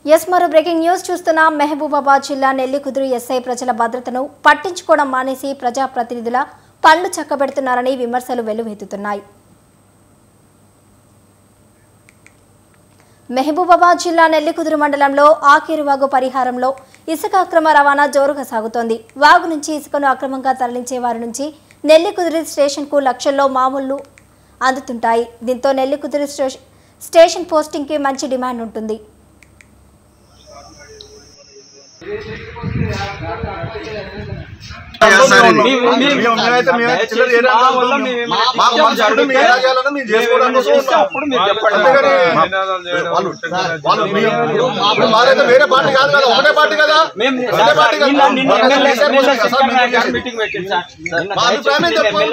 Yes మరో breaking news చూస్తున్నాం మహబూబాబాద్ జిల్లా నెల్లికుదురు ఎస్ఐ ప్రజల భద్రతను పట్టించుకోవడం మానేసి ప్రజాప్రతినిధుల పనులు చక్కబెడుతున్నారని విమర్శలు వెల్లువెత్తుతున్నాయి మహబూబాబాద్ జిల్లా నెల్లికుదురు మండలంలో ఆకేరువాగు పరిహారంలో ఇసుక అక్రమ రవాణా జోరుగా సాగుతోంది వాగు నుంచి ఇసుకను అక్రమంగా తరలించే వారి నుంచి నెల్లికుదురు స్టేషన్కు లక్షల్లో మామూలు అందుతుంటాయి దీంతో నెల్లికుదురు స్టేషన్ స్టేషన్ పోస్టింగ్కి మంచి డిమాండ్ ఉంటుంది మేమైతే మేమైతే చిల్లర ఏరియా అంతా మాకు మనసుకుంటే మేము ఎలా చేయాలన్నా మేము చేసుకోవడానికి కోసం ఉన్నాం. అంతేగాని వాళ్ళు వాళ్ళు మీ- ఇప్పుడు మాదైతే వేరే పార్టీ కాదు కదా ఒకటే పార్టీ కదా ఒకటే పార్టీ కదా వాళ్ళకి చేసే కోసం కదా సార్ మేము చేసేది. మా అభిప్రాయం ఏం చెప్పుకుంటాం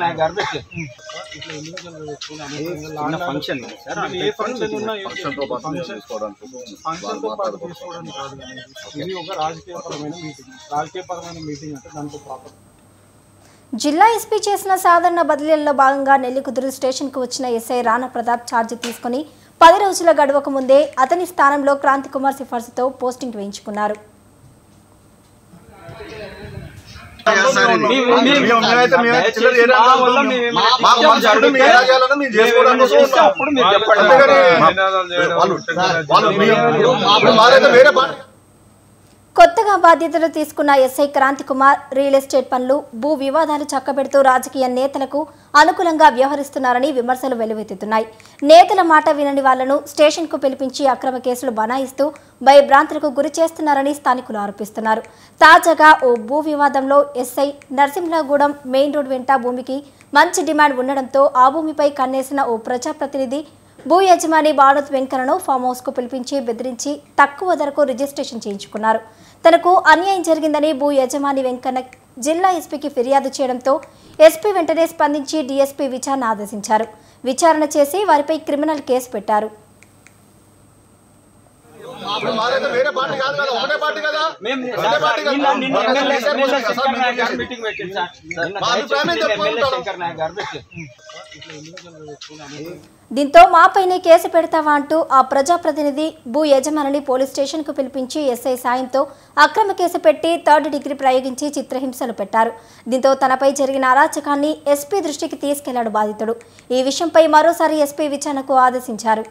ఫంక్షన్ ఫంక్షన్తో పాటు మేము చేసుకోవడానికి వాళ్ళు మాట్లాడుకోవడానికి. ఇది ఒక రాజకీయపరమైన మీటింగ్ రాజకీయపరమైన మీటింగ్ అంటే దాంట్లో ప్రాపర్ జిల్లా ఎస్పీ చేసిన సాధారణ బదిలీల్లో భాగంగా నెల్లికుదురు స్టేషన్కు వచ్చిన ఎస్ఐ రాణా ప్రతాప్ ఛార్జీ తీసుకుని పది రోజుల గడువక ముందే అతని స్థానంలో క్రాంతి కుమార్ సిఫార్సుతో పోస్టింగ్ వేయించుకున్నారు మేము- మేమైతే మేమైతే చిల్లర ఏరియా అంతా మాకు మనసుకుంటే మేము ఎలా చేయాలన్నా మేము చేసుకోవడానికి కోసం ఉన్నాం. అంతేగాని వాళ్ళు వాళ్ళు మీ- ఇప్పుడు మాదైతే వేరే పార్టీ కొత్తగా బాధ్యతలు తీసుకున్న SI Kranti Kumar real estate పనులు భూ వివాదాలు చక్కబెడుతూ రాజకీయ నేతలకు అనుకూలంగా వ్యవహరిస్తున్నారని విమర్శలు వెల్లువెత్తుతున్నాయి నేతల మాట వినని వాళ్లను స్టేషన్కు పిలిపించి అక్రమ కేసులు బనాయిస్తూ భయభ్రాంతులకు గురి చేస్తున్నారని స్థానికులు ఆరోపిస్తున్నారు తాజాగా ఓ భూ వివాదంలో ఎస్ఐ నరసింహగూడెం మెయిన్ రోడ్ వెంట భూమికి మంచి డిమాండ్ ఉండడంతో ఆ భూమిపై కన్నేసిన ఓ ప్రజాప్రతినిధి భూ యజమాని భారత్ వెంకన్నను ఫామ్ హౌస్ కు పిలిపించి బెదిరించి తక్కువ ధరకు రిజిస్ట్రేషన్ చేయించుకున్నారు తనకు అన్యాయం జరిగిందని భూ యజమాని వెంకన్న జిల్లా ఎస్పీకి ఫిర్యాదు చేయడంతో ఎస్పీ వెంటనే స్పందించి డీఎస్పీ విచారణ ఆదేశించారు విచారణ చేసి వారిపై క్రిమినల్ కేసు పెట్టారు ఇప్పుడు మాదైతే వేరే పార్టీ కాదు కదా ఒకటే పార్టీ కదా ఒకటే పార్టీ కదా వాళ్ళకి చేసే కోసం కదా సార్ మేము చేసేది. మా అభిప్రాయం ఏం చెప్పుకుంటాం దీంతో మాపైనే కేసు పెడతావా అంటూ ఆ ప్రజాప్రతినిధి భూ యజమానిని పోలీస్ స్టేషన్కు పిలిపించి ఎస్ఐ సాయంతో అక్రమ కేసు పెట్టి థర్డ్ డిగ్రీ ప్రయోగించి చిత్రహింసలు పెట్టారు దీంతో తనపై జరిగిన అరాచకాన్ని ఎస్పీ దృష్టికి తీసుకెళ్లాడు బాధితుడు ఈ విషయంపై మరోసారి ఎస్పీ విచారణకు ఆదేశించారు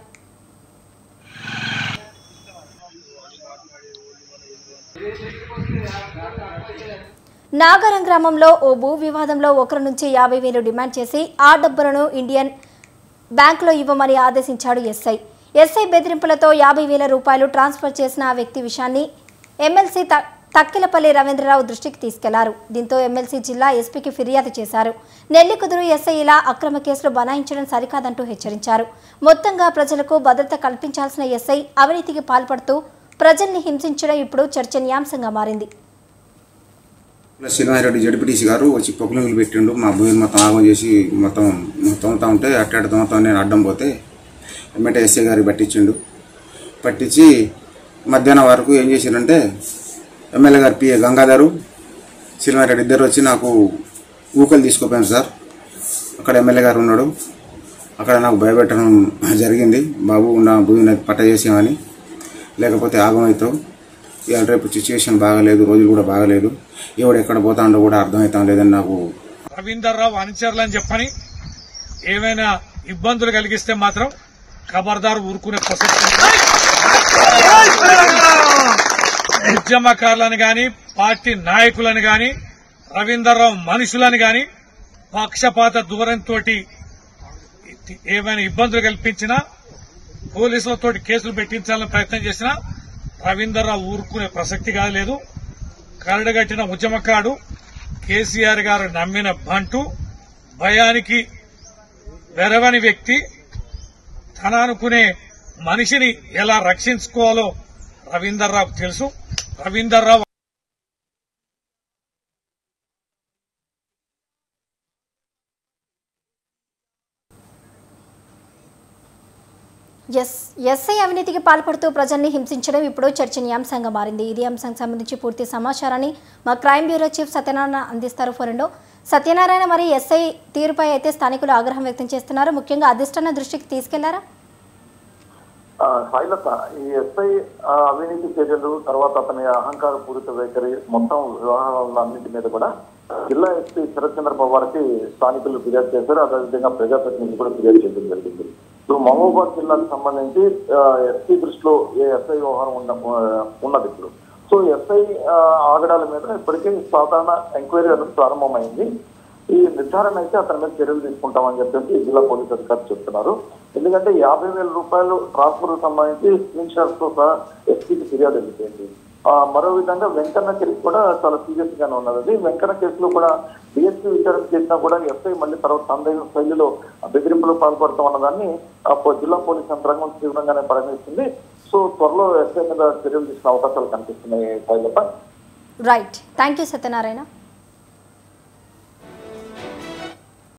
నాగరం గ్రామంలో ఓ భూ వివాదంలో ఒకరి నుంచి యాభై వేలు డిమాండ్ చేసి ఆ డబ్బులను ఇండియన్ బ్యాంకులో ఇవ్వమని ఆదేశించాడు ఎస్ఐ ఎస్ఐ బెదిరింపులతో యాభై వేల రూపాయలు ట్రాన్స్ఫర్ చేసిన ఆ వ్యక్తి విషయాన్ని ఎమ్మెల్సీ త- తక్కిలపల్లి రవీంద్రరావు దృష్టికి తీసుకెళ్లారు దీంతో ఎమ్మెల్సీ జిల్లా ఎస్పీకి ఫిర్యాదు చేశారు నెల్లికుదురు ఎస్ఐ ఇలా అక్రమ కేసులు బనాయించడం సరికాదంటూ హెచ్చరించారు మొత్తంగా ప్రజలకు భద్రత కల్పించాల్సిన ఎస్ఐ అవినీతికి పాల్పడుతూ ప్రజల్ని హింసించడం ఇప్పుడు చర్చనీయాంశంగా మారింది శ్రీనివాసరెడ్డి జడ్పీటీసీ గారు వచ్చి పొక్కులు పెట్టిండు మా భూమిని మొత్తం ఆగం చేసి మొత్తం తోముతా ఉంటే అట్టాడు తోముతా నేను అడ్డం పోతే ఎమ్మెల్యే ఎస్ఐ గారికి పట్టించిండు పట్టించి మధ్యాహ్నం వరకు ఏం చేసిండంటే ఎమ్మెల్యే గారు పిఏ గంగాధరు శ్రీనివాసరెడ్డి ఇద్దరు వచ్చి నాకు ఊకలు తీసుకుపోయాను సార్ అక్కడ ఎమ్మెల్యే గారు ఉన్నాడు అక్కడ నాకు భయపెట్టడం జరిగింది బాబు నా భూమిని పట్ట చేసామని లేకపోతే ఆగమవుతావు ఇవాళ రేపు సిచ్యువేషన్ బాగాలేదు రోజులు కూడా బాగాలేదు ఎవడు ఎక్కడ పోతాడో కూడా అర్థమవుతాం లేదని నాకు రవీందర్ రావు అనుచరులు అని చెప్పని ఏమైనా ఇబ్బందులు కలిగిస్తే మాత్రం ఖబర్దారు ఊరుకునే ప్రసక్తి లేదు. ఉద్యమకారులను గాని పార్టీ నాయకులను గాని రవీందర్ రావు మనుషులను గాని పక్షపాత దూరంతో ఏమైనా ఇబ్బందులు కల్పించినా పోలీసులతో కేసులు పెట్టించాలని ప్రయత్నం చేసినా రవీందర్ రావు ఊరుకునే ప్రసక్తి కాలేదు కరడుగట్టిన ఉద్యమకాడు కేసీఆర్ గారు నమ్మిన బంటు భయానికి వెరవని వ్యక్తి తన అనుకునే మనిషిని ఎలా రక్షించుకోవాలో రవీందర్ రావు తెలుసు రవీందర్ రావు ఎస్ ఎస్ఐ అవినీతికి పాల్పడుతూ ప్రజల్ని హింసించడం ఇప్పుడు చర్చనీయాంశంగా మారింది ఇది అంశానికి సంబంధించి పూర్తి సమాచారాన్ని మా క్రైమ్ బ్యూరో చీఫ్ సత్యనారాయణ అందిస్తారు ఫోరంలో సత్యనారాయణ మరి ఎస్ఐ తీరుపై అయితే స్థానికులు ఆగ్రహం వ్యక్తం చేస్తున్నారు ముఖ్యంగా అధిష్టాన దృష్టికి తీసుకెళ్లారా ఆ, శైలత ఈ ఎస్ఐ ఆ, అవినీతి చర్యలు తర్వాత అతని అహంకార పూరిత వైఖరి మొత్తం వ్యవహారాలన్నింటి మీద కూడా జిల్లా ఎస్పీ శరత్ చంద్ర పవార్కి స్థానికులు ఫిర్యాదు చేశారు అదేవిధంగా ప్రజాప్రతినిధులు కూడా ఫిర్యాదు చేయడం జరిగింది ఇప్పుడు మహబూబాద్ జిల్లాకు సంబంధించి ఎస్పీ దృష్టిలో ఏ ఎస్ఐ వ్యవహారం ఉన్న ఉన్నది ఇప్పుడు సో ఎస్ఐ ఆ, ఆగడాల మీద ఇప్పటికే సాధారణ ఎంక్వైరీ అనేది ప్రారంభమైంది ఈ నిర్ధారణ అయితే అతని మీద చర్యలు తీసుకుంటామని చెప్పేసి జిల్లా పోలీస్ అధికారులు చెప్తున్నారు ఎందుకంటే యాభై వేల రూపాయలు ట్రాన్స్ఫర్ సంబంధించి స్క్రీన్ షాట్స్ తో సహా ఎస్పీకి ఫిర్యాదు వెళ్ళిపోయింది ఆ, మరో విధంగా వెంకన్న కేసు కూడా చాలా సీరియస్ గానే ఉన్నది అది వెంకన్న కేసులో కూడా డిఎస్పీ విచారణ చేసినా కూడా ఎస్ఐ మళ్ళీ తర్వాత సందేహం శైలిలో బెదిరింపులు పాల్పడుతూ ఉన్నదాన్ని ఆ పో- జిల్లా పోలీస్ యంత్రాంగం తీవ్రంగానే పరిగణిస్తుంది సో త్వరలో ఎస్ఐ మీద చర్యలు తీసుకునే అవకాశాలు కనిపిస్తున్నాయి Sailatha right thank you Satyanarayana